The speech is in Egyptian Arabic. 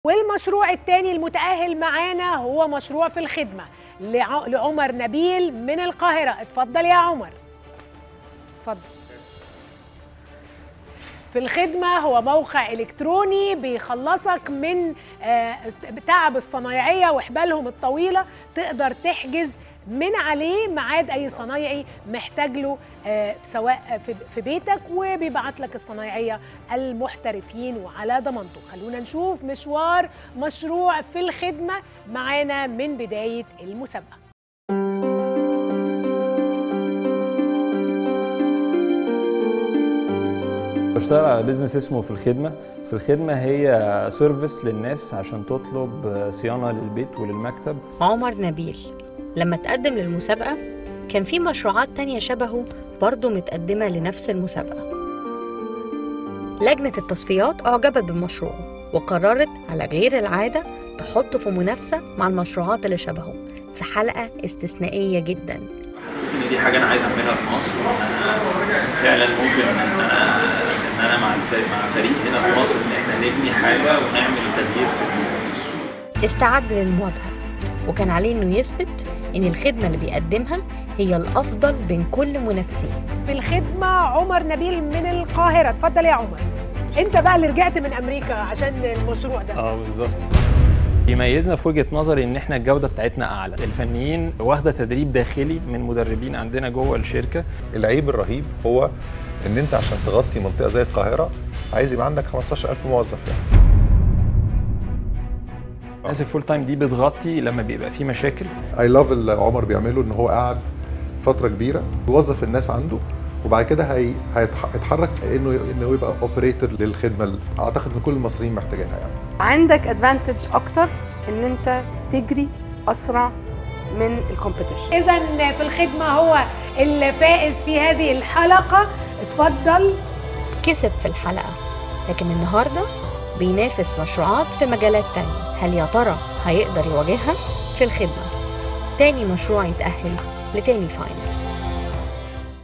والمشروع الثاني المتأهل معانا هو مشروع في الخدمة لع- لعمر نبيل من القاهرة اتفضل يا عمر اتفضل في الخدمة هو موقع إلكتروني بيخلصك من آه، تعب الصنايعية وحبالهم الطويلة تقدر تحجز من عليه ميعاد أي صنايعي محتاج له آه، سواء في- في بيتك وبيبعت لك الصنايعية المحترفين وعلى ضمانته خلونا نشوف مشوار مشروع في الخدمة معانا من بداية المسابقة بشتغل على بيزنس اسمه في الخدمة في الخدمة هي سيرفيس للناس عشان تطلب صيانة للبيت وللمكتب عمر نبيل لما تقدم للمسابقة كان في مشروعات تانية شبهه برضه متقدمة لنفس المسابقة لجنة التصفيات أعجبت بمشروعه وقررت على غير العادة تحطه في منافسة مع المشروعات اللي شبهه في حلقة استثنائية جدا حسيت ان دي حاجه انا عايز اعملها في مصر وان انا فعلا ممكن ان انا ان انا مع الفريق مع فريق هنا في مصر ان احنا نبني حاجه ونعمل تغيير في في السوق استعد للمواجهة وكان عليه إنه يثبت إن الخدمة اللي بيقدمها هي الأفضل بين كل منافسيه في الخدمة عمر نبيل من القاهرة اتفضل يا عمر انت بقى اللي رجعت من امريكا عشان المشروع ده اه بالظبط يميزنا في وجهة نظري ان احنا الجودة بتاعتنا اعلى الفنيين واخدة تدريب داخلي من مدربين عندنا جوه الشركة العيب الرهيب هو ان انت عشان تغطي منطقه زي القاهره عايز يبقى عندك 15000 موظف يعني ناس الفول تايم دي بتغطي لما بيبقى في مشاكل اي لاف اللي عمر بيعمله ان هو قاعد فتره كبيره يوظف الناس عنده وبعد كده هي هيتحرك انه انه يبقى اوبريتور للخدمه اللي اعتقد ان كل المصريين محتاجينها يعني عندك ادفانتج اكتر ان انت تجري اسرع من الكومبيتيشن اذا في الخدمة هو الفائز في هذه الحلقة اتفضل كسب في الحلقة لكن النهاردة بينافس مشروعات في مجالات تانية هل يا ترى هيقدر يواجهها في الخدمة تاني مشروع يتأهل لتاني فاينل